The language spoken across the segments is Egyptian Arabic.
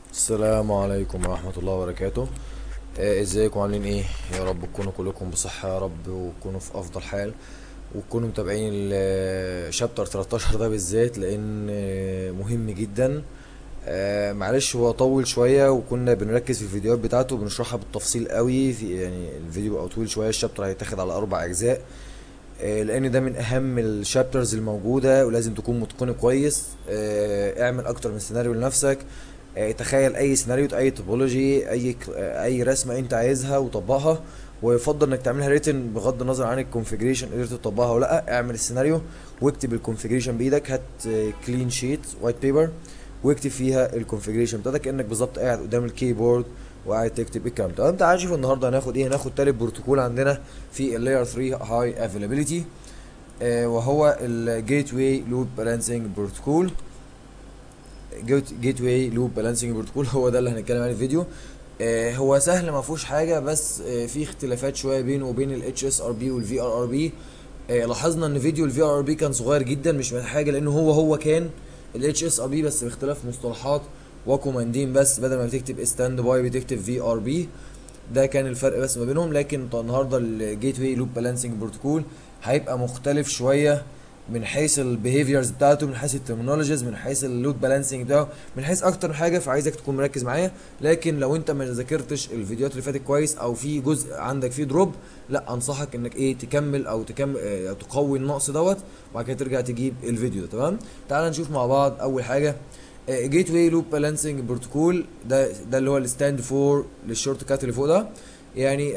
السلام عليكم ورحمة الله وبركاته آه، ازيكم عاملين ايه يا رب تكونوا كلكم بصحة يا رب وتكونوا في افضل حال وتكونوا متابعين الشابتر 13 ده بالذات لان آه، مهم جدا آه، معلش هو طول شوية وكنا بنركز في الفيديوهات بتاعته بنشرحها بالتفصيل قوي في يعني الفيديو بقى طويل شوية الشابتر هيتاخد على اربع اجزاء آه، لان ده من اهم الشابترز الموجودة ولازم تكون متقنه كويس آه، اعمل اكتر من سيناريو لنفسك آه، تخيل اي سيناريو اي توبولوجي اي ك- آه، اي رسمه انت عايزها وطبقها ويفضل انك تعملها ريتن بغض النظر عن الكونفيجريشن قدرت تطبقها ولا لا اعمل السيناريو واكتب الكونفيجريشن بايدك هات كلين شيت وايت بيبر واكتب فيها الكونفيجريشن بتاعتك كانك بالظبط قاعد قدام الكيبورد وقاعد تكتب الكلام تمام تعال نشوف النهارده هناخد ايه هناخد تالت بروتوكول عندنا في اللاير 3 هاي افيلابيلتي وهو الجيت واي لود بالانسنج بروتوكول جيت واي لوب بالانسنج بروتوكول هو ده اللي هنتكلم عليه في الفيديو آه هو سهل ما فيهوش حاجه بس آه في اختلافات شويه بينه وبين الاتش اس ار بي والفي ار ار بي لاحظنا ان فيديو الفي ار ار بي كان صغير جدا مش من حاجه لانه هو هو كان الاتش اس ار بي بس باختلاف مصطلحات وكوماندين بس بدل ما بتكتب ستاند باي بتكتب في ار بي ده كان الفرق بس ما بينهم لكن ط- النهارده الجيت واي لوب بالانسنج بروتوكول هيبقى مختلف شويه من حيث البيهيفيرز بتاعته من حيث الترمينولوجيز من حيث اللود بالانسنج بتاعه من حيث اكتر من حاجه فعايزك تكون مركز معايا لكن لو انت ما ذاكرتش الفيديوهات اللي فاتت كويس او في جزء عندك فيه دروب لا انصحك انك ايه تكمل او تكمل اه تقوي النقص دوت وبعد كده ترجع تجيب الفيديو ده تمام تعال نشوف مع بعض اول حاجه جيت واي لوب بالانسنج بروتوكول ده ده اللي هو الستاند فور للشورت كات اللي فوق ده يعني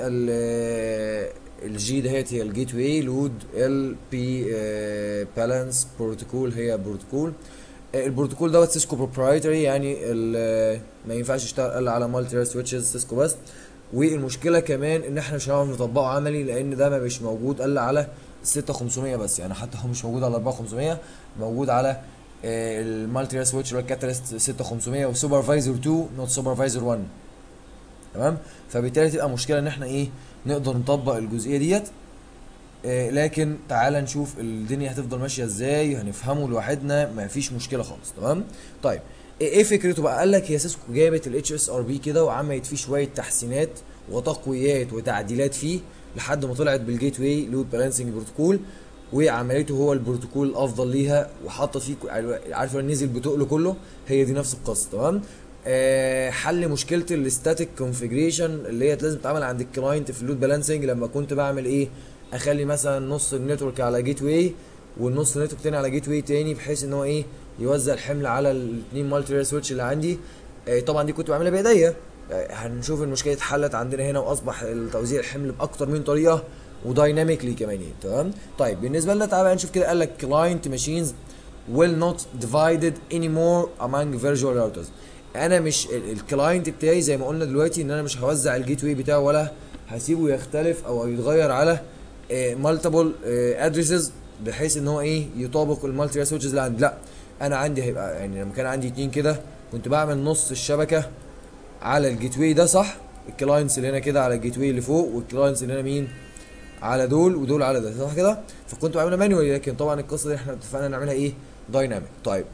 الجي دهيت هي الجيت واي لود ال بي بالانس بروتوكول هي بروتوكول آه، البروتوكول دوت سيسكو بروبرايتري يعني ال- ما ينفعش يشتغل الا على مالتي سويتشز سيسكو بس والمشكله كمان ان احنا مش هنعرف نطبقه عملي لان ده ما مش موجود الا على 6500 بس يعني حتى هو مش موجود على 4500 موجود على المالتي سويتش اللي هو الكاتاليست 6500 وسوبرفايزر 2 نوت سوبرفايزر 1 تمام فبالتالي تبقى مشكله ان احنا ايه نقدر نطبق الجزئيه ديت آه، لكن تعالى نشوف الدنيا هتفضل ماشيه ازاي هنفهمه لوحدنا ما فيش مشكله خالص تمام طيب ايه إيه فكرته بقى قال لك هي سيسكو جابت الاتش اس ار بي كده وعملت فيه شويه تحسينات وتقويات وتعديلات فيه لحد ما طلعت بالجيت واي لود بالانسنج بروتوكول وعملته هو البروتوكول الافضل ليها وحطت فيه عارف لو نزل بتقله كله هي دي نفس القصه تمام آه حل مشكله الستاتيك كونفيجريشن اللي هي لازم تتعمل عند الكلاينت في اللود بالانسنج لما كنت بعمل ايه اخلي مثلا نص النتورك على جيت واي والنص النتورك تاني على جيت واي تاني بحيث ان هو ايه يوزع الحمل على الاثنين مالتي سويتش اللي عندي آه طبعا دي كنت بعملها بايديا آه هنشوف المشكله اتحلت عندنا هنا واصبح توزيع الحمل باكتر من طريقه ودايناميكلي كمان يعني تمام طيب بالنسبه لنا تعالى بقى نشوف كده قال لك client machines will not divided anymore among virtual routers انا مش الكلاينت بتاعي زي ما قلنا دلوقتي ان انا مش هوزع الجيت واي بتاعه ولا هسيبه يختلف او يتغير على مالتيبل ادريسز بحيث ان هو ايه يطابق المالتي سويتشز اللي عندي لا انا عندي هيبقى يعني لما كان عندي اتنين كده كنت بعمل نص الشبكه على الجيت واي ده صح الكلاينتس اللي هنا كده على الجيت واي اللي فوق والكلاينتس اللي هنا مين على دول ودول على ده صح كده فكنت بعملها مانوالي لكن طبعا القصه دي احنا اتفقنا نعملها ايه دايناميك طيب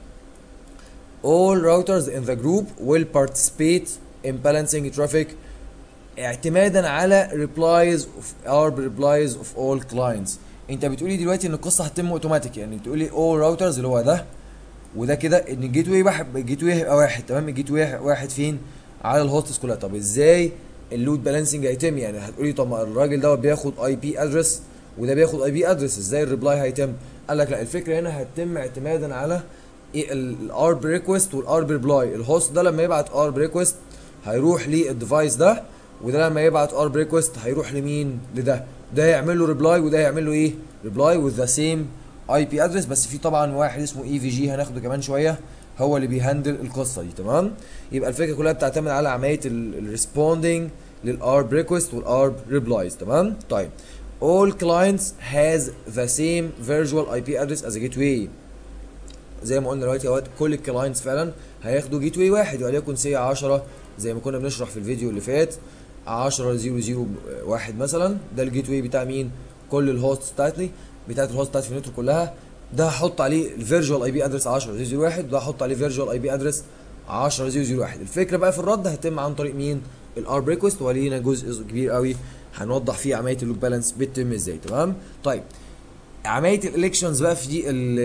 all routers in the group will participate in balancing traffic اعتمادا على replies of our replies of all clients انت بتقولي دلوقتي ان القصه هتتم اوتوماتيك يعني بتقولي all routers اللي هو ده وده كده ان الجيت واي واحد الجيت واي هيبقى واحد تمام الجيت واي واحد فين على الهوستس كلها طب ازاي اللود بالانسنج هيتم يعني هتقولي طب ما الراجل دوت بياخد اي بي ادرس وده بياخد اي بي ادرس ازاي الريبلاي هيتم قال لك لا الفكره هنا هتتم اعتمادا على ايه الارب ريكوست والارب ريبلاي الهوست ده لما يبعت ارب ريكوست هيروح للديفايس ده وده لما يبعت ارب ريكوست هيروح لمين لده ده يعمل له ريبلاي وده يعمل له ايه ريبلاي وذ ذا سيم اي بي ادرس بس في طبعا واحد اسمه اي في جي هناخده كمان شويه هو اللي بيهندل القصه دي تمام يبقى الفكره كلها بتعتمد على عمليه الريسبوندنج للارب ريكوست والارب ريبلايز تمام طيب all clients has the same virtual IP address as a gateway زي ما قلنا دلوقتي اهوت كل الكلاينتس فعلا هياخدوا جيت واي واحد وليكن سي 10 زي ما كنا بنشرح في الفيديو اللي فات 10 0 0 1 مثلا ده الجيت واي بتاع مين كل الهوست بتاعتي بتاعت الهوست بتاعتي في النتورك كلها ده هحط عليه الفيرجوال اي بي ادرس 10 0 1 وده هحط عليه فيرجوال اي بي ادرس 10001 الفكره بقى في الرد هتتم عن طريق مين الار ريكوست ولينا جزء كبير قوي هنوضح فيه عمليه اللود بالانس بتتم ازاي تمام طيب عمليه الالكشنز بقى في دي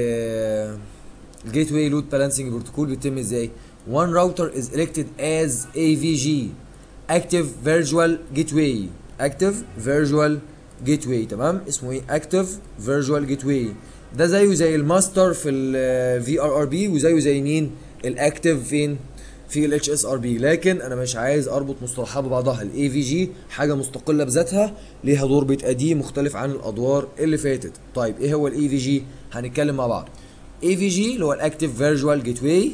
الجيت واي لود بالانسنج بروتوكول بتتم ازاي one router is elected as AVG active virtual gateway active virtual gateway تمام اسمه ايه active virtual gateway ده زيه زي الماستر في ال VRRB وزيه زي مين الاكتف فين في ال HSRB لكن انا مش عايز اربط مصطلحات ببعضها ال AVG حاجه مستقله بذاتها ليها دور بتأديه مختلف عن الادوار اللي فاتت طيب ايه هو ال AVG هنتكلم مع بعض AVG اللي هو الاكتف فيرجوال جيت واي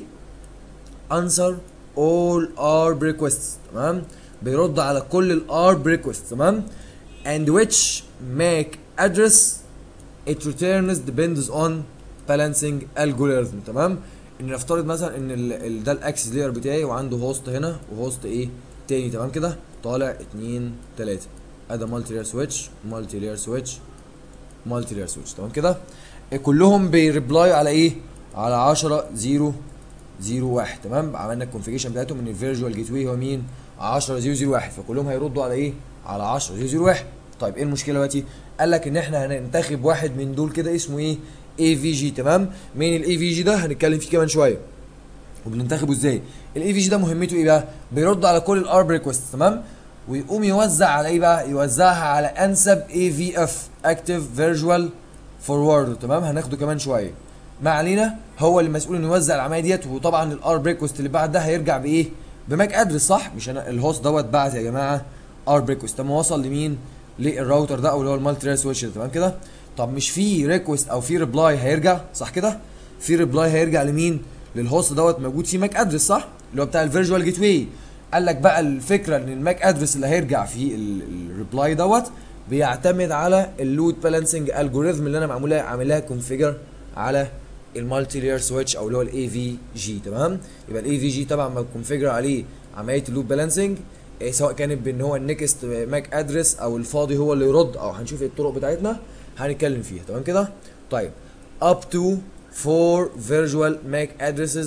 answer all ARB requests تمام بيرد على كل ال ARB requests تمام and which make address it returns depends on balancing algorithm تمام ان نفترض مثلا ان ال ال ده الاكسس لاير بتاعي وعنده هوست هنا وهوست ايه تاني تمام كده طالع اتنين تلاته ادي مالتي لاير سويتش مالتي لاير سويتش مالتي لاير سويتش تمام كده كلهم بيريبلاي على ايه على 10 0 0 1 تمام عملنا الكونفيجريشن بتاعتهم ان الفيرجوال جيت واي هو مين 10 0 0 1 فكلهم هيردوا على ايه على 10 0 0 1 طيب ايه المشكله دلوقتي قال لك ان احنا هننتخب واحد من دول كده اسمه ايه اي في جي تمام مين الاي في جي ده هنتكلم فيه كمان شويه وبننتخبه ازاي الاي في جي ده مهمته ايه بقى بيرد على كل الارب ريكوست تمام ويقوم يوزع على ايه بقى يوزعها على انسب اي في اف اكتيف فيرجوال فورورد تمام هناخده كمان شويه ما علينا هو اللي مسؤول انه يوزع العمليه ديت وطبعا الار ريكوست اللي بعد ده هيرجع بايه بماك ادرس صح مش انا الهوست دوت بعت يا جماعه ار ريكوست لما وصل لمين للراوتر ده او اللي هو المالتي لاير سويتش ده تمام كده طب مش في ريكوست او في ريبلاي هيرجع صح كده في ريبلاي هيرجع لمين للهوست دوت موجود فيه ماك ادرس صح اللي هو بتاع الفيرجوال جيت واي قال لك بقى الفكره ان الماك ادرس اللي هيرجع فيه الريبلاي دوت بيعتمد على اللود بالانسنج الجوريزم اللي انا معمولها عاملها كونفيجر على المالتي لاير سويتش او اللي هو الاي في جي تمام يبقى الاي في جي طبعا ما كونفيجر عليه عمليه اللود بالانسنج إيه سواء كانت بان هو النكست ماك ادرس او الفاضي هو اللي يرد او هنشوف ايه الطرق بتاعتنا هنتكلم فيها تمام كده طيب up to four virtual MAC addresses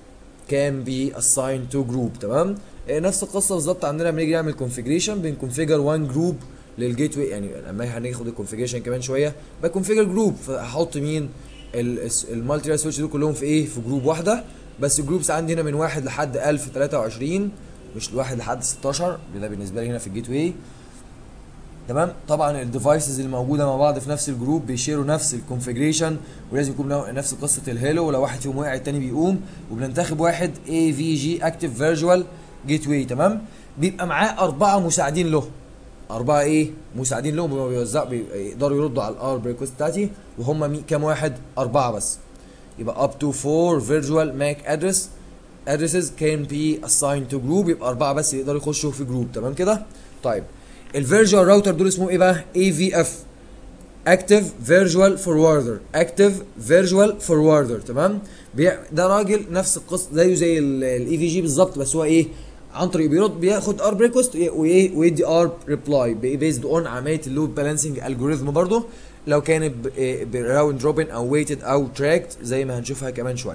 can be assigned to group تمام إيه نفس القصه بالظبط عندنا لما نيجي نعمل configuration بنكونفيجر one group للجيت واي يعني لما هناخد الكونفيجريشن كمان شويه بكونفيجر جروب فهحط مين المالتي لاير سويتش دول كلهم في ايه في جروب واحده بس الجروبس عندي هنا من واحد لحد 1023 مش واحد لحد 16 ده بالنسبه لي هنا في الجيت واي تمام طبعا الديفايسز اللي موجوده مع بعض في نفس الجروب بيشيروا نفس الكونفيجريشن ولازم يكون نفس قصه الهيلو ولو واحد فيهم وقع التاني بيقوم وبننتخب واحد اي في جي اكتف فيرجوال جيت واي تمام بيبقى معاه اربعه مساعدين له اربعه ايه مساعدين لهم بيوزعوا بيقدروا يردوا على الار ريكوست بتاعتي وهم مي كام واحد اربعه بس يبقى up to four virtual MAC address addresses can be assigned to group يبقى اربعه بس يقدروا يخشوا في جروب تمام كده طيب الفيرجوال راوتر دول اسمهم ايه بقى اي في اف اكتف فيرجوال فورواردر اكتف فيرجوال فورواردر تمام بي... ده راجل نفس القصه زيه زي الاي في جي بالظبط بس هو ايه عن طريق بيرد بياخد ارب ريكوست وايه ويدي ارب ريبلاي بيزد اون عمليه اللود بالانسنج الجوريزم برضه لو كانت براوند روبن او ويتد او تراكت زي ما هنشوفها كمان شويه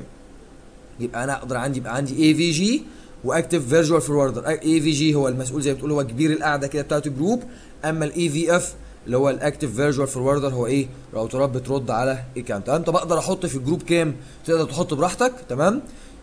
يبقى انا اقدر عندي يبقى عندي اي في جي واكتف فيرجوال فوروردر اي في جي هو المسؤول زي ما بتقول هو كبير القعده كده بتاعت الجروب اما الاي في اف اللي هو الاكتف فيرجوال فوروردر هو ايه راوترات بترد على ايه كام تمام طب اقدر احط في الجروب كام تقدر تحط براحتك تمام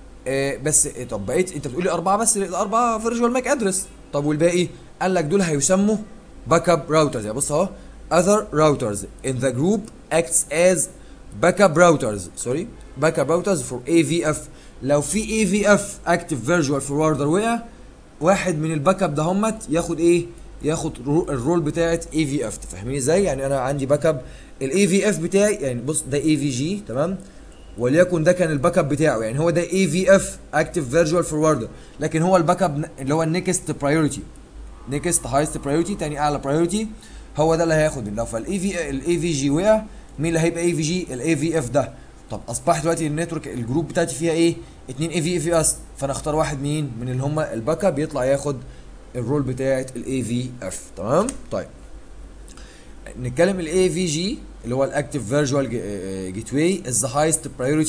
آه بس إيه طب بقيت انت بتقول لي اربعه بس اربعه فيرجوال ماك ادرس طب والباقي قال لك دول هيسموا باك اب راوترز يعني بص اهو other routers in the group acts as backup routers sorry backup routers for AVF لو في AVF active virtual forwarder وقع واحد من الباك اب ده همت ياخد ايه ياخد الرول بتاعت AVF تفهميني ازاي يعني انا عندي باك اب الاي في اف بتاعي يعني بص ده اي في جي تمام وليكن ده كان الباك اب بتاعه يعني هو ده اي في اف اكتف فيرجوال فوروردر لكن هو الباك اب اللي هو النكست برايورتي نكست هايست برايورتي تاني اعلى برايورتي هو ده اللي هياخد لو فالاي في الاي في جي وقع مين اللي هيبقى اي في جي الاي في اف ده طب اصبح دلوقتي النتورك الجروب بتاعتي فيها ايه اتنين اي في اف اس فانا اختار واحد مين من اللي هم الباك اب يطلع ياخد الرول بتاعت الاي في اف تمام طيب نتكلم الاي في جي اللي هو الاكتف فيرجوال جيت واي از ذا هايست برايورتي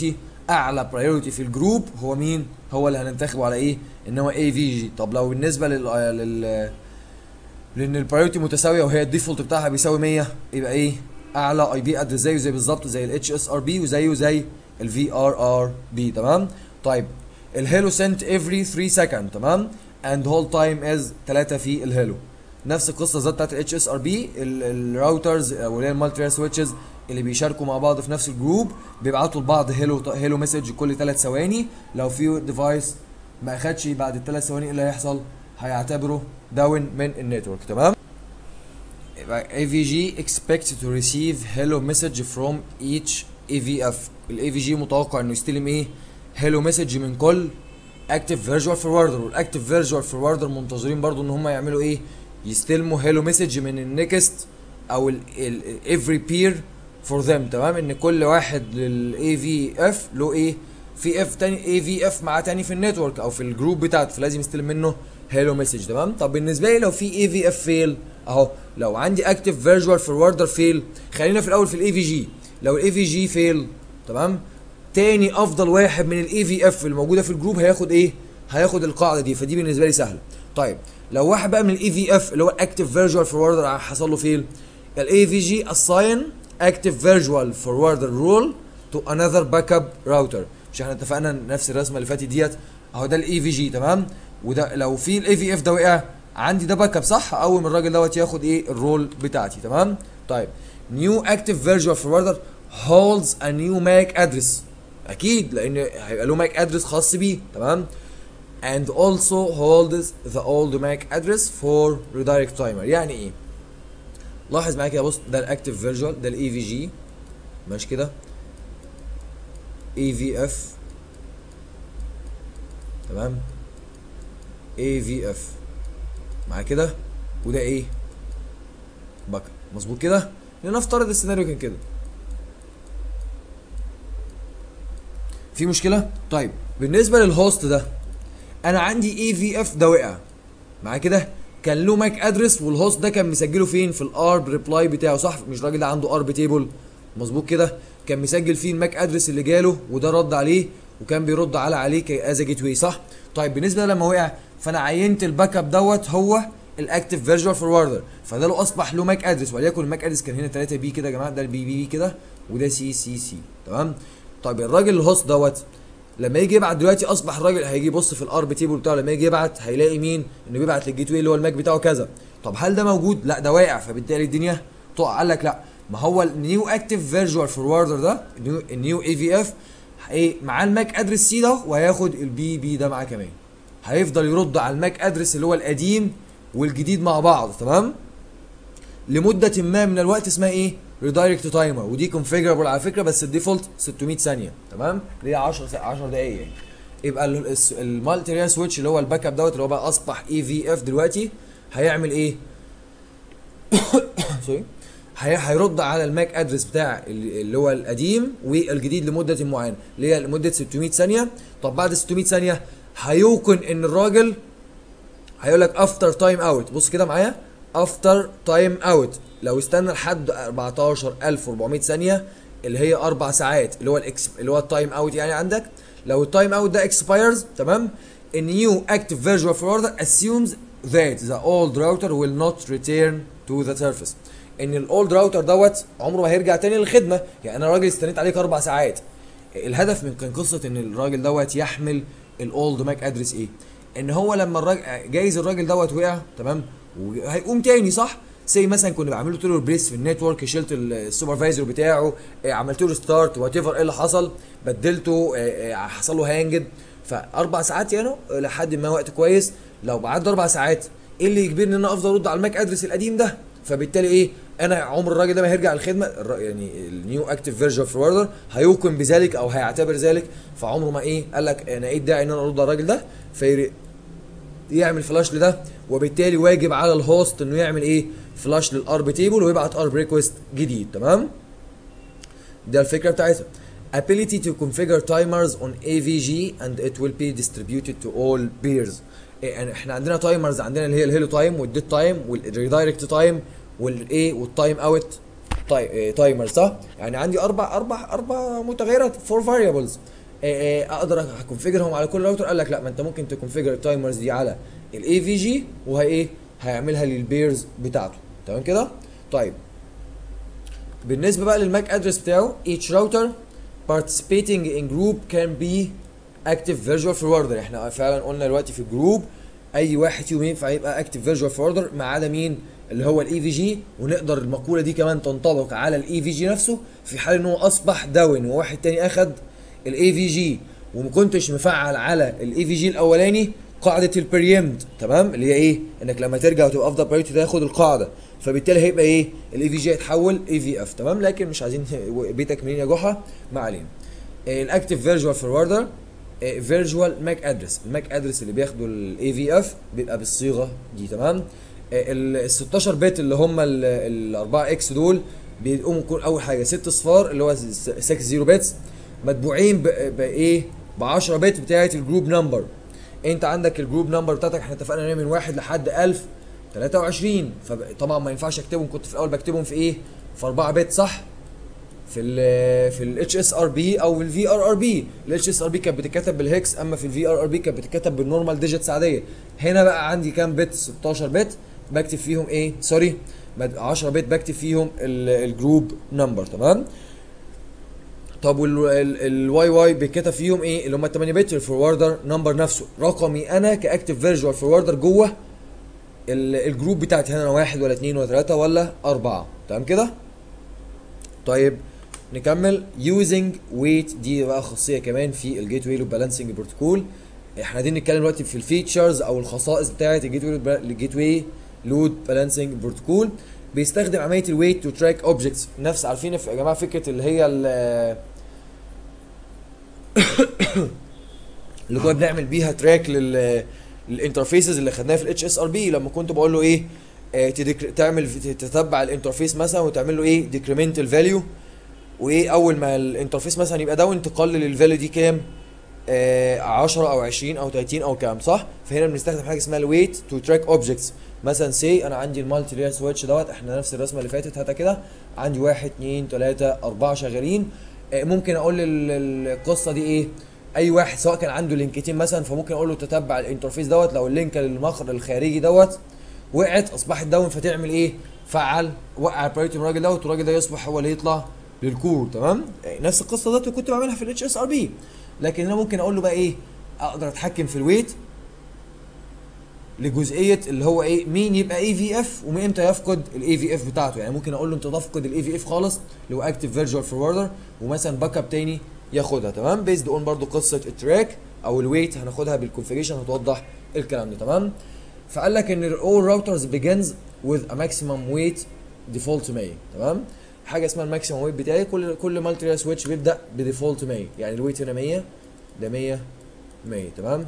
اعلى برايورتي في الجروب هو مين هو اللي هننتخبه على ايه ان هو اي في جي طب لو بالنسبه لل لل لان البرايورتي متساويه وهي الديفولت بتاعها بيساوي 100 يبقى ايه اعلى اي بي ادرس زيه زي بالظبط زي الاتش اس ار بي وزيه زي الفي ار ار بي تمام طيب الهيلو سنت افري 3 سكند تمام اند هول تايم از 3 في الهيلو نفس القصه زي بتاعت الاتش اس ار بي الراوترز او اللي هي المالتي سويتشز اللي بيشاركوا مع بعض في نفس الجروب بيبعتوا لبعض هيلو هيلو مسج كل 3 ثواني لو في ديفايس ما اخدش بعد الثلاث ثواني ايه اللي هيحصل هيعتبره داون من النتورك تمام يبقى AVG expect to receive hello message from each AVF ال AVG متوقع انه يستلم ايه hello message من كل active virtual forwarder والاكتف virtual forwarder منتظرين برضو ان هم يعملوا ايه يستلموا hello message من النكست او ال ال every peer for them تمام ان كل واحد لل AVF له ايه في اف تاني اي في اف مع تاني في النتورك او في الجروب بتاعته فلازم يستلم منه هيلو مسج تمام طب بالنسبه لي لو في اي في اف فيل اهو لو عندي اكتف فيرجوال فوروردر فيل خلينا في الاول في الاي في جي لو الاي في جي فيل تمام تاني افضل واحد من الاي في اف اللي موجوده في الجروب هياخد ايه هياخد القاعده دي فدي بالنسبه لي سهله طيب لو واحد بقى من الاي في اف اللي هو اكتف فيرجوال فوروردر حصل له فيل الاي في جي assign active virtual forwarder rule to another backup router مش احنا اتفقنا نفس الرسمه اللي فاتت ديت اهو ده الاي في جي تمام وده لو في الاي في اف ده وقع عندي ده باك اب صح اول من الراجل دوت ياخد ايه الرول بتاعتي تمام طيب نيو اكتف فيرجوال فوروردر هولدز ا نيو ماك ادرس اكيد لان هيبقى له ماك ادرس خاص بيه تمام and also holds the old MAC address for redirect timer يعني ايه لاحظ معايا كده بص ده الاكتف فيرجوال ده الاي في جي ماشي كده اي في اف تمام اي في اف مع كده وده ايه باك مظبوط كده لنفترض السيناريو كان كده في مشكله طيب بالنسبه للهوست ده انا عندي اي في اف ده وقع مع كده كان له ماك ادرس والهوست ده كان مسجله فين في الارب ريبلاي بتاعه صح مش الراجل ده عنده ارب تيبل مظبوط كده كان مسجل فيه الماك ادرس اللي جاله وده رد عليه وكان بيرد على عليه از جيت واي صح طيب بالنسبه لما وقع فانا عينت الباك اب دوت هو الاكتف فيرجوال فوروردر فده لو اصبح له ماك ادرس وليكن الماك ادرس كان هنا 3 بي كده يا جماعه ده البي بي بي كده وده سي سي سي تمام طيب الراجل الهوست دوت لما يجي يبعت دلوقتي اصبح الراجل هيجي يبص في الارب تيبل بتاعه لما يجي يبعت هيلاقي مين انه بيبعت للجيت واي اللي هو الماك بتاعه كذا طب هل ده موجود لا ده واقع فبالتالي الدنيا تقع قال لك لا ما هو النيو اكتف فيرجوال فوروردر ده النيو النيو اي في اف ايه معاه الماك ادرس سي ده وهياخد البي بي ده معاه كمان هيفضل يرد على الماك ادرس اللي هو القديم والجديد مع بعض تمام لمده ما من الوقت اسمها ايه ريدايركت تايمر ودي كونفيجربل على فكره بس الديفولت 600 ثانيه تمام اللي هي 10 10 دقائق يعني يبقى المالتي ريال سويتش اللي هو الباك اب دوت اللي هو بقى اصبح اي في اف دلوقتي هيعمل ايه سوري هيرد على الماك ادرس بتاع اللي هو القديم والجديد لمده معينه اللي هي لمده 600 ثانيه طب بعد 600 ثانيه هيوقن ان الراجل هيقول لك افتر تايم اوت بص كده معايا افتر تايم اوت لو استنى لحد 14400 ثانيه اللي هي اربع ساعات اللي هو الاكس اللي هو التايم اوت يعني عندك لو التايم اوت ده اكسبايرز تمام a new active virtual forwarder assumes that the old router will not return to the surface ان الاولد راوتر دوت عمره ما هيرجع تاني للخدمه يعني انا راجل استنيت عليك اربع ساعات الهدف من كان قصه ان الراجل دوت يحمل الاولد ماك ادرس ايه ان هو لما الراجل جايز الراجل دوت وقع تمام وهيقوم تاني صح زي مثلا كنا بعمل له بريس في النتورك شلت السوبرفايزر بتاعه عملت له ستارت وات ايفر ايه اللي حصل بدلته حصل له هانجد فاربع ساعات يعني لحد ما وقت كويس لو بعد اربع ساعات ايه اللي يجبرني ان انا افضل ارد على الماك ادرس القديم ده فبالتالي ايه انا عمر الراجل ده ما هيرجع الخدمه يعني النيو اكتف فيرجن فوروردر هيوقن بذلك او هيعتبر ذلك فعمره ما ايه قال لك انا ايه الداعي ان انا ارد على الراجل ده في يعمل فلاش لده وبالتالي واجب على الهوست انه يعمل ايه فلاش للارب تيبل ويبعت ارب ريكوست جديد تمام ده الفكره بتاعتها ability to configure timers on AVG and it will be distributed to all peers يعني احنا عندنا تايمرز عندنا اللي هي الهيلو تايم والديد تايم والريدايركت تايم والايه والتايم اوت تايمر صح؟ يعني عندي اربع اربع اربع متغيرات فور فاريبلز آه، آه، اقدر اكونفيجرهم على كل راوتر قال لك لا ما انت ممكن تكونفيجر التايمرز دي على الاي في جي وهي ايه هيعملها للبيرز بتاعته تمام كده طيب بالنسبه بقى للماك ادرس بتاعه each router participating in group can be active virtual forwarder احنا فعلا قلنا دلوقتي في الجروب اي واحد فيهم ينفع يبقى active virtual forwarder ما عدا مين اللي هو الاي في جي ونقدر المقوله دي كمان تنطبق على الاي في جي نفسه في حال ان هو اصبح داون وواحد تاني اخد الاي في جي وما كنتش مفعل على الاي في جي الاولاني قاعده البريمد تمام اللي هي ايه انك لما ترجع وتبقى افضل برايورتي تاخد القاعده فبالتالي هيبقى ايه الاي في جي هيتحول اي في اف تمام لكن مش عايزين بيتك منين يا جحا ما علينا الاكتف فيرجوال فوروردر فيرجوال ماك ادرس الماك ادرس اللي بياخدوا الاي في اف بيبقى بالصيغه دي تمام ال 16 بت اللي هم ال 4 اكس دول بيقوموا يكون اول حاجه ست صفار اللي هو 6 0 بتس مطبوعين بايه ب 10 بت بتاعه الجروب نمبر انت عندك الجروب نمبر بتاعتك احنا اتفقنا ان من 1 لحد 1000 23 فطبعا ما ينفعش اكتبهم كنت في الاول بكتبهم في ايه في 4 بت صح في ال في الاتش اس ار بي او الفي ار ار بي الاتش اس ار بي كانت بتتكتب بالهكس اما في الفي ار ار بي كانت بتتكتب بالنورمال ديجيتس عاديه هنا بقى عندي كام بت 16 بت بكتب فيهم ايه سوري 10 بت بكتب فيهم الجروب نمبر تمام طب والواي واي بيتكتب فيهم ايه اللي هم 8 بت الفوروردر نمبر نفسه رقمي انا كاكتف فيرجوال فوروردر جوه الجروب بتاعتي هنا انا واحد ولا اثنين ولا ثلاثه ولا اربعه تمام كده طيب نكمل يوزنج ويت دي بقى خاصيه كمان في الجيت واي لود بالانسنج بروتوكول احنا قاعدين نتكلم دلوقتي في الفيتشرز او الخصائص بتاعه الجيت واي الجيت واي لود بالانسنج بروتوكول بيستخدم عمليه الويت تو تراك اوبجكتس نفس عارفين يا جماعه فكره اللي هي اللي كنا بنعمل بيها تراك لل الانترفيسز اللي خدناها في الاتش اس ار بي لما كنت بقول له ايه آه تعمل تتبع الانترفيس مثلا وتعمل له ايه ديكريمنتال فاليو وايه اول ما الانترفيس مثلا يبقى داون تقلل الفاليو دي كام آه 10 او 20 او 30 او كام صح فهنا بنستخدم حاجه اسمها الويت تو تراك اوبجكتس مثلا سي انا عندي المالتي لاير سويتش دوت احنا نفس الرسمه اللي فاتت هاتها كده عندي 1 2 3 4 شغالين آه ممكن اقول القصه دي ايه اي واحد سواء كان عنده لينكتين مثلا فممكن اقول له تتبع الانترفيس دوت لو اللينك للمخرج الخارجي دوت وقعت اصبحت داون فتعمل ايه فعل وقع البرايورتي من الراجل دوت والراجل ده يصبح هو اللي يطلع للكور تمام نفس القصه دوت كنت بعملها في الاتش اس ار بي لكن انا ممكن اقول له بقى ايه اقدر اتحكم في الويت لجزئيه اللي هو ايه مين يبقى اي في اف ومين امتى يفقد الاي في اف بتاعته يعني ممكن اقول له انت تفقد الاي في اف خالص اللي هو اكتف فيرجوال فوروردر ومثلا باك اب تاني ياخدها تمام بيزد اون برضو قصه التراك او الويت هناخدها بالكونفيجريشن هتوضح الكلام ده تمام فقال لك ان all routers begins with a maximum weight default 100 تمام حاجه اسمها الماكسيمم ويت بتاعي كل كل مالتي لاير سويتش بيبدا بديفولت 100 يعني الويت هنا 100 ده 100 100 تمام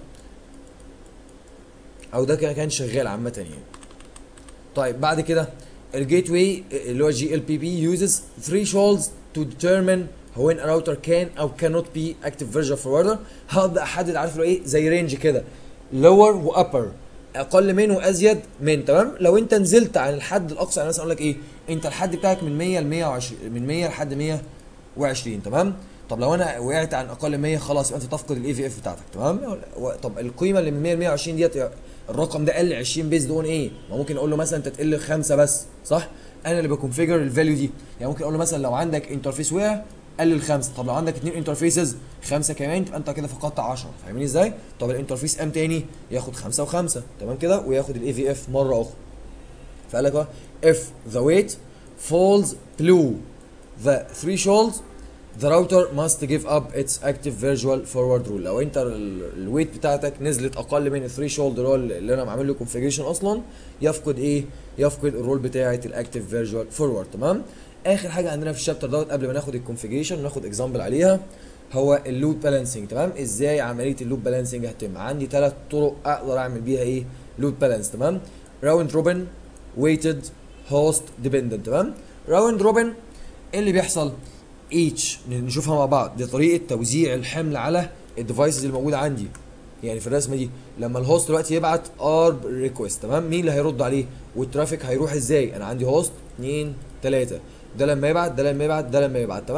او ده كان كان شغال عامه يعني طيب بعد كده الجيت واي اللي هو جي ال بي بي يوزز thresholds to determine when a router can او cannot be active version forwarder هبدا احدد عارف له ايه زي رينج كده lower و upper اقل من وازيد من تمام لو انت نزلت عن الحد الاقصى يعني مثلا اقول لك ايه انت الحد بتاعك من 100 ل 120 من 100 لحد 120 تمام طب لو انا وقعت عن اقل من 100 خلاص يبقى انت تفقد الاي في اف بتاعتك تمام طب القيمه اللي من 100 ل 120 ديت الرقم ده قل 20 بيز اون ايه ما ممكن اقول له مثلا انت تقل خمسه بس صح انا اللي بكونفيجر الفاليو دي يعني ممكن اقول له مثلا لو عندك انترفيس وقع قلل خمسه طب لو عندك اثنين انترفيسز خمسه كمان تبقى انت كده فقدت 10 فاهمين ازاي؟ طب الانترفيس ام تاني ياخد خمسه وخمسه تمام كده وياخد الاي في اف مره اخرى فقال لك اهو if the weight falls below the threshold the router must give up its active virtual forward rule لو انت الويت بتاعتك نزلت اقل من الثريشولد اللي هو اللي انا عامل له كونفيجريشن اصلا يفقد ايه؟ يفقد الرول بتاعه الاكتيف فيرجوال فورورد تمام؟ اخر حاجه عندنا في الشابتر دوت قبل ما ناخد الكونفيجريشن وناخد اكزامبل عليها هو اللود بالانسنج تمام ازاي عمليه اللود بالانسنج هتتم عندي ثلاث طرق اقدر اعمل بيها ايه لود بالانس تمام راوند روبن ويتد هوست ديبندنت تمام راوند روبن ايه اللي بيحصل ايتش نشوفها مع بعض دي طريقه توزيع الحمل على الديفايسز الموجوده عندي يعني في الرسمه دي لما الهوست دلوقتي يبعت ارب ريكوست تمام مين اللي هيرد عليه والترافيك هيروح ازاي انا عندي هوست 2 3 ده لما يبعت ده لما يبعت ده لما يبعت تمام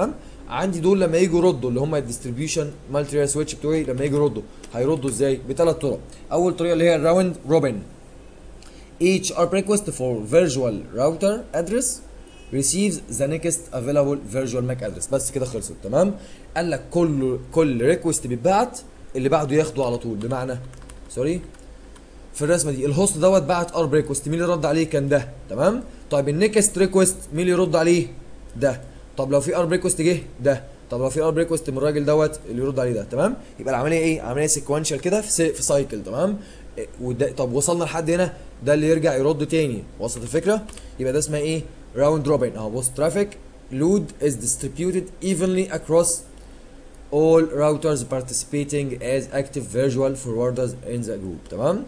عندي دول لما يجوا يردوا اللي هم الديستريبيوشن مالتي سويتش بتوعي لما يجوا يردوا هيردوا ازاي بثلاث طرق اول طريقه اللي هي الراوند روبن each ARP request for virtual router address receives the next available virtual MAC address بس كده خلصت تمام قال لك كل كل ريكوست بيتبعت اللي بعده ياخده على طول بمعنى سوري في الرسمه دي الهوست دوت بعت ارب ريكوست مين اللي رد عليه كان ده تمام طيب النكست ريكوست مين اللي يرد عليه ده طب لو في ارب ريكوست جه ده طب لو في ارب ريكوست من الراجل دوت اللي يرد عليه ده تمام يبقى العمليه ايه عمليه سيكونشال كده في سي... في سايكل تمام إيه، وده طب وصلنا لحد هنا ده اللي يرجع يرد تاني وصلت الفكره يبقى ده اسمها ايه راوند روبن اهو بص ترافيك لود is distributed evenly across all routers participating as active virtual forwarders in the group تمام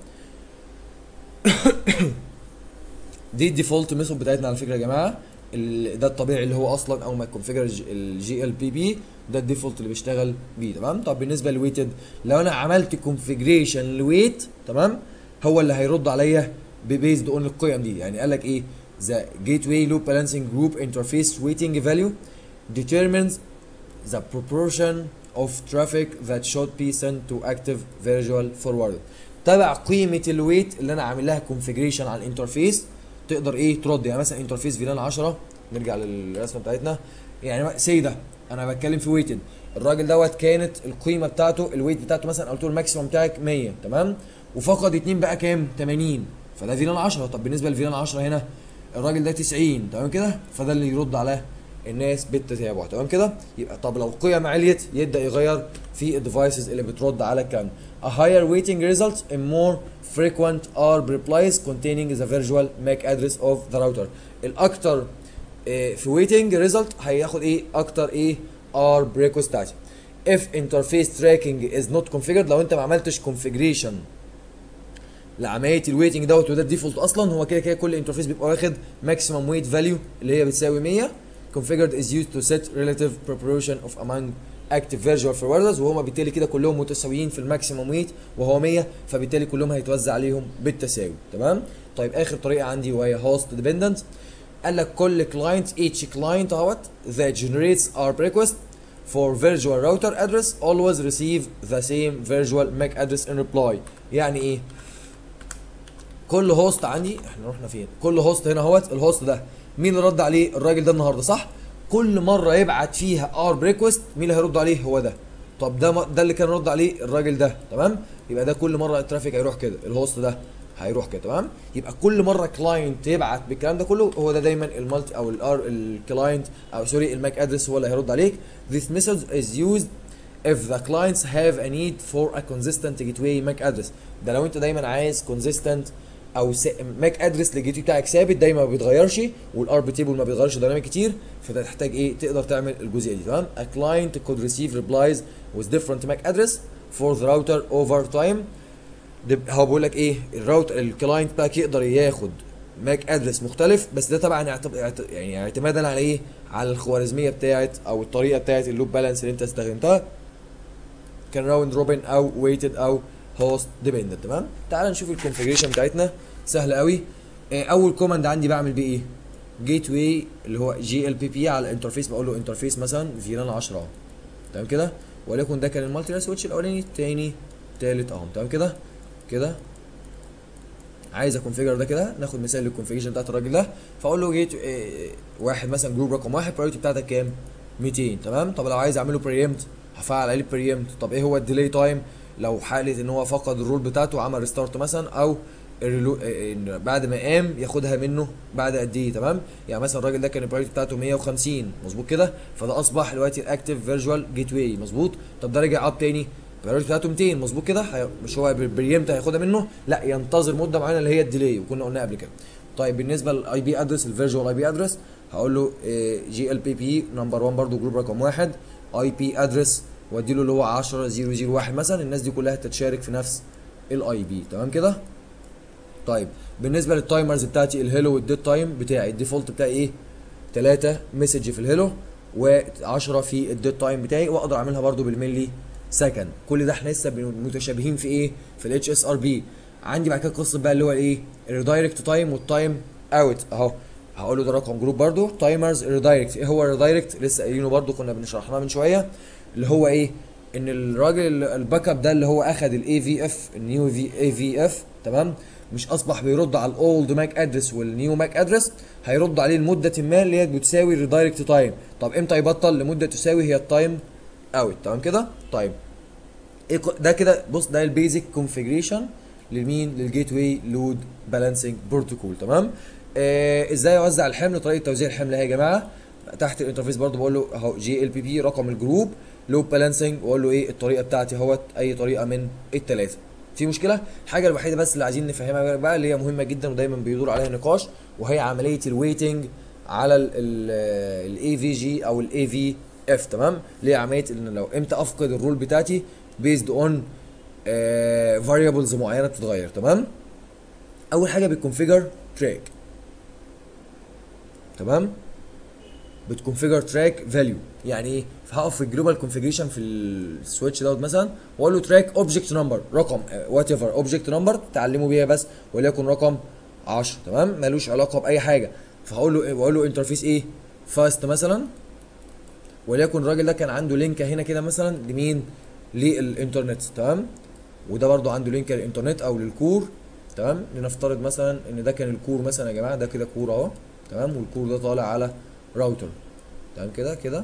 دي الديفولت ميثود بتاعتنا على فكره يا جماعه ال- ده الطبيعي اللي هو اصلا اول ما تكونفيجر الجي ال بي بي ده الديفولت اللي بيشتغل بيه تمام طب بالنسبه للويتد لو انا عملت كونفيجريشن لويت تمام هو اللي هيرد عليا ببيزد اون القيم دي يعني قال لك ايه the gateway loop balancing group interface waiting value determines the proportion of traffic that should be sent to active virtual forwarder تبع قيمه الويت اللي انا عامل لها كونفيجريشن على الانترفيس تقدر ايه ترد يعني مثلا انترفيس فيلان 10 نرجع للرسمه بتاعتنا يعني سي ده انا بتكلم في ويتد الراجل دوت كانت القيمه بتاعته الويت بتاعته مثلا قلت له الماكسيموم بتاعك 100 تمام وفقد اتنين بقى كام 80 فده فيلان 10 طب بالنسبه لفيلان 10 هنا الراجل ده 90 تمام كده فده اللي يرد على الناس بالتتابع تمام كده يبقى طب لو القيم عليت يبدا يغير في الديفايسز اللي بترد على الكلام A higher waiting result in more frequent ARP replies containing the virtual MAC address of the router. الأكتر آه، في waiting result هياخد إيه؟ أكتر إيه؟ ARP request بتاعتي. If interface tracking is not configured لو أنت ما عملتش configuration لعمليه الويتنج دوت وده الديفولت اصلا هو كده كده كل انترفيس بيبقى واخد ماكسيمم ويت فاليو اللي هي بتساوي 100 configured is used to set relative proportion of among active virtual forwarders وهما بالتالي كده كلهم متساويين في الماكسيمم ويت وهو 100 فبالتالي كلهم هيتوزع عليهم بالتساوي تمام طيب اخر طريقه عندي وهي host dependent قال لك كل client each client اهوت that generates ARP request for virtual router address always receive the same virtual MAC address in reply يعني ايه كل هوست عندي احنا رحنا فين كل هوست هنا اهوت الهوست ده مين اللي رد عليه الراجل ده النهارده صح كل مره يبعت فيها ارب ريكوست مين اللي هيرد عليه هو ده طب ده م- ده اللي كان رد عليه الراجل ده تمام يبقى ده كل مره الترافيك هيروح كده الهوست ده هيروح كده تمام يبقى كل مره كلاينت يبعت بالكلام ده كله هو ده دايما المالتي او الار الكلاينت او سوري الماك ادرس هو اللي هيرد عليك this method is used if the clients have a need for a consistent gateway MAC address ده لو انت دايما عايز consistent او ماك ادرس للجي تي بتاعك ثابت دايما ما بيتغيرش والارب تيبل ما بيتغيرش دايناميك كتير فده تحتاج ايه تقدر تعمل الجزئيه دي تمام a client could receive replies with different MAC address for the router over time ده هو بيقول لك ايه الراوتر الكلاينت بتاعك يقدر ياخد ماك ادرس مختلف بس ده طبعا اعتب... اعت- يعني اعتمادا على ايه على الخوارزميه بتاعت او الطريقه بتاعت اللوب بالانس اللي انت استخدمتها كان راوند روبن او ويتد او هوست ديبندنت تمام تعال نشوف الكونفيجريشن بتاعتنا سهله قوي آه، اول كوماند عندي بعمل بيه ايه جيت واي اللي هو جي ال بي بي على الانترفيس بقول له انترفيس مثلا فيلان 10 اهو تمام كده وليكن ده كان المالتي سويتش الاولاني التاني التالت اهو تمام كده كده عايز اكونفيجر ده كده ناخد مثال للكونفيجريشن بتاعت الراجل ده فاقول له جيت إيه واحد مثلا جروب رقم واحد برايورتي بتاعتك كام 200 تمام طب لو عايز اعمله بريمت هفعل عليه بريمت طب ايه هو الديلي تايم لو حاله ان هو فقد الرول بتاعته وعمل ريستارت مثلا او الريلو... إيه إن بعد ما قام ياخدها منه بعد قد ايه تمام يعني مثلا الراجل ده كان البرايورتي بتاعته 150 مظبوط كده فده اصبح دلوقتي الاكتيف فيرجوال جيت واي مظبوط طب ده رجع اب تاني البرايورتي بتاعته 200 مظبوط كده هي- مش هو بريمت هياخدها منه لا ينتظر مده معينه اللي هي الديلي وكنا قلناها قبل كده طيب بالنسبه للاي بي ادرس الفيرجوال اي بي ادرس هقول له جي ال بي بي نمبر 1 برضو جروب رقم واحد اي بي ادرس وادي له اللي هو 10001 مثلا الناس دي كلها تتشارك في نفس الاي بي تمام كده طيب بالنسبه للتايمرز بتاعتي الهيلو والديد تايم بتاعي الديفولت بتاعي ايه 3 مسج في الهيلو و10 في الديد تايم بتاعي واقدر اعملها برضو بالملي سكند كل ده احنا لسه بن- متشابهين في ايه في الاتش اس ار بي عندي بعد كده قصه بقى اللي هو الايه الريدايركت تايم والتايم اوت اهو هقول له ده رقم جروب برضو تايمرز ريدايركت ايه هو ريدايركت لسه قايلينه برضو كنا بنشرحناه من شويه اللي هو ايه ان الراجل ال- الباك اب ده اللي هو اخد الاي في اف النيو في اي في اف تمام مش اصبح بيرد على الاولد ماك ادرس والنيو ماك ادرس هيرد عليه لمده ما اللي هي بتساوي ريدايركت تايم طب امتى يبطل لمده تساوي هي التايم اوت تمام كده طيب ايه ك- ده كده بص ده البيزك كونفيجريشن للمين للجيت واي لود بالانسنج بروتوكول تمام آه ازاي اوزع الحمل طريقه توزيع الحمل اهي يا جماعه تحت الانترفيس برضو بقول له اهو جي ال بي بي رقم الجروب لود بالانسنج واقول له ايه الطريقه بتاعتي اهوت اي طريقه من الثلاثه في مشكله الحاجه الوحيده بس اللي عايزين نفهمها بقى اللي هي مهمه جدا ودايما بيدور عليها نقاش وهي عمليه الويتنج على الاي في جي او الاي في اف تمام اللي هي عمليه ان لو امتى افقد الرول بتاعتي بيزد اون فاريبلز معينه بتتغير تمام اول حاجه بتكونفيجر تراك تمام بتكونفيجر تراك فاليو يعني ايه هقف في الجلوبال كونفيجريشن في السويتش دوت مثلا واقول له تراك اوبجكت نمبر رقم وات ايفر اوبجكت نمبر تعلموا بيها بس وليكن رقم 10 تمام ملوش علاقه باي حاجه فهقول له واقول له انترفيس ايه فاست مثلا وليكن الراجل ده كان عنده لينك هنا كده مثلا لمين للانترنت تمام وده برضو عنده لينك للانترنت او للكور تمام لنفترض مثلا ان ده كان الكور مثلا يا جماعه ده كده كور اهو تمام والكور ده طالع على راوتر تمام كده كده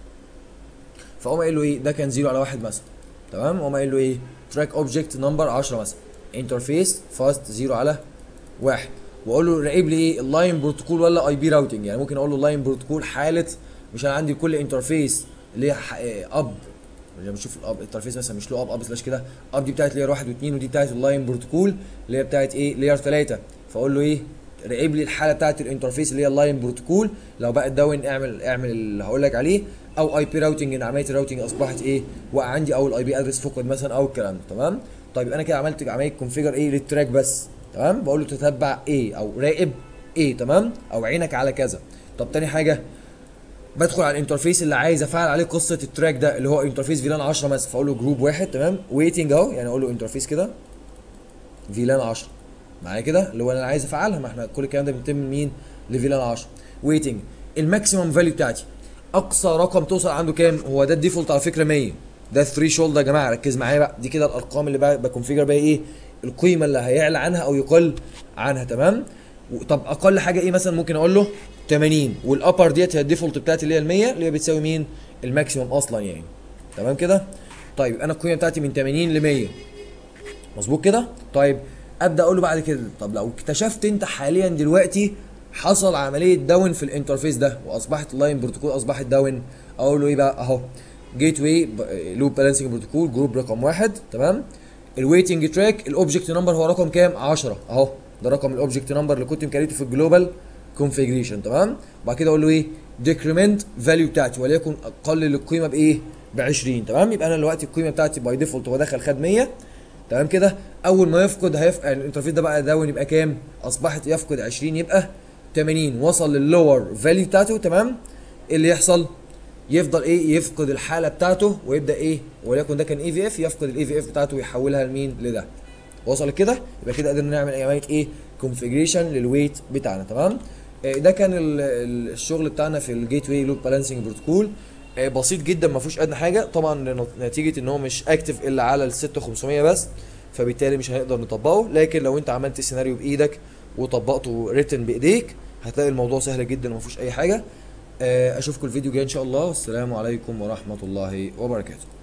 فقوم قايل له ايه ده كان 0 على 1 مثلا تمام قوم قايل له ايه تراك اوبجكت نمبر 10 مثلا انترفيس فاست 0 على 1 واقول له راقب لي ايه اللاين بروتوكول ولا اي بي راوتنج يعني ممكن اقول له لاين بروتوكول حاله مش انا عندي كل انترفيس اللي هي ح- إيه، اب لما بشوف الاب الانترفيس مثلا مش له اب اب سلاش كده اب دي بتاعت لاير 1 و2 ودي بتاعت اللاين بروتوكول اللي هي بتاعت ايه لاير 3 فاقول له ايه راقب لي الحاله بتاعت الانترفيس اللي هي اللاين بروتوكول لو بقى داون اعمل اعمل اللي هقول لك عليه او اي بي راوتنج ان عمليه الراوتنج اصبحت ايه وقع عندي او الاي بي ادرس فقد مثلا او الكلام ده تمام طيب يبقى انا كده عملت عمليه كونفيجر ايه للتراك بس تمام بقول له تتبع ايه او راقب ايه تمام او عينك على كذا طب تاني حاجه بدخل على الانترفيس اللي عايز افعل عليه قصه التراك ده اللي هو انترفيس فيلان 10 مثلا فاقول له جروب واحد تمام ويتنج اهو يعني اقول له انترفيس كده فيلان 10 معايا كده اللي هو انا عايز افعلها ما احنا كل الكلام ده بيتم من مين لفيلان 10 ويتنج الماكسيمم فاليو بتاعتي اقصى رقم توصل عنده كام هو ده الديفولت على فكره 100 ده الثري شولد يا جماعه ركز معايا بقى دي كده الارقام اللي بقى بكونفيجر بيها ايه القيمه اللي هيعلى عنها او يقل عنها تمام و- طب اقل حاجه ايه مثلا ممكن اقول له 80 والابر ديت هي الديفولت بتاعتي اللي هي ال 100 اللي هي بتساوي مين الماكسيمم اصلا يعني تمام كده طيب انا القيمه بتاعتي من 80 ل 100 مظبوط كده طيب ابدا اقول له بعد كده طب لو اكتشفت انت حاليا دلوقتي حصل عمليه داون في الانترفيس ده واصبحت اللاين بروتوكول اصبحت داون اقول له ايه بقى اهو جيت واي لوب بالانسنج بروتوكول جروب رقم واحد تمام الويتنج تراك الاوبجكت نمبر هو رقم كام 10 اهو ده رقم الاوبجكت نمبر اللي كنت مكريته في الجلوبال كونفيجريشن تمام وبعد كده اقول له ايه ديكريمنت فاليو بتاعتي وليكن اقلل القيمه بايه ب 20 تمام يبقى انا دلوقتي القيمه بتاعتي باي ديفولت هو دخل خد 100 تمام كده اول ما يفقد هيفقد يعني الانترفيس ده بقى داون يبقى كام اصبحت يفقد 20 يبقى 80 وصل لللور فاليو بتاعته تمام إيه اللي يحصل يفضل ايه يفقد الحاله بتاعته ويبدا ايه وليكن ده كان اي في اف يفقد الاي في اف بتاعته ويحولها لمين لده وصل كده يبقى كده قدرنا نعمل عمليه ايه كونفيجريشن للويت بتاعنا تمام آه، ده كان ال- ال- الشغل بتاعنا في الجيت واي لوب بالانسنج بروتوكول آه، بسيط جدا ما فيهوش ادنى حاجه طبعا نت- نتيجه ان هو مش اكتف الا على ال 6500 بس فبالتالي مش هنقدر نطبقه لكن لو انت عملت السيناريو بايدك وطبقته ريتن بايديك هتلاقي الموضوع سهل جدا وما فيهوش اي حاجه آه، اشوفكم الفيديو الجاي ان شاء الله والسلام عليكم ورحمه الله وبركاته